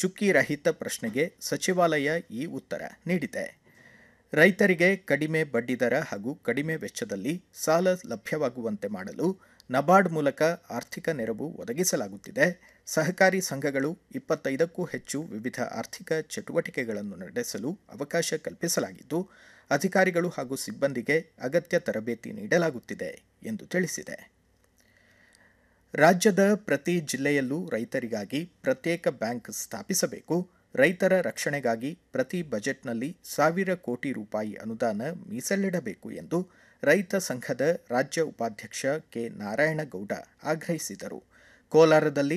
ಚುಕ್ಕಿ ರಹಿತ ಪ್ರಶ್ನೆಗೆ ಸಚಿವಾಲಯ ಈ ಉತ್ತರ ನೀಡಿದೆ ರೈತರಿಗೆ ಕಡಿಮೆ ಬಡ್ಡಿದರ ಹಾಗೂ ಕಡಿಮೆ ವೆಚ್ಚದಲ್ಲಿ ಸಾಲ ಲಭ್ಯವಾಗುವಂತೆ ಮಾಡಲು ನಬಾರ್ಡ್ ಮೂಲಕ ಆರ್ಥಿಕ ನೆರವು ಒದಗಿಸಲಾಗುತ್ತಿದೆ ಸಹಕಾರಿ ಸಂಘಗಳು ಇಪ್ಪತ್ತೈದಕ್ಕೂ ಹೆಚ್ಚು ವಿವಿಧ ಆರ್ಥಿಕ ಚಟುವಟಿಕೆಗಳನ್ನು ನಡೆಸಲು ಅವಕಾಶ ಕಲ್ಪಿಸಲಾಗಿದ್ದು ಅಧಿಕಾರಿಗಳು ಹಾಗೂ ಸಿಬ್ಬಂದಿಗೆ ಅಗತ್ಯ ತರಬೇತಿ ನೀಡಲಾಗುತ್ತಿದೆ ಎಂದು ತಿಳಿಸಿದೆ ರಾಜ್ಯದ ಪ್ರತಿ ಜಿಲ್ಲೆಯಲ್ಲೂ ರೈತರಿಗಾಗಿ ಪ್ರತ್ಯೇಕ ಬ್ಯಾಂಕ್ ಸ್ಥಾಪಿಸಬೇಕು ರೈತರ ರಕ್ಷಣೆಗಾಗಿ ಪ್ರತಿ ಬಜೆಟ್ನಲ್ಲಿ ಸಾವಿರ ಕೋಟಿ ರೂಪಾಯಿ ಅನುದಾನ ಮೀಸಲಿಡಬೇಕು ಎಂದು ರೈತ ಸಂಘದ ರಾಜ್ಯ ಉಪಾಧ್ಯಕ್ಷ ಕೆ ನಾರಾಯಣಗೌಡ ಆಗ್ರಹಿಸಿದರು ಕೋಲಾರದಲ್ಲಿ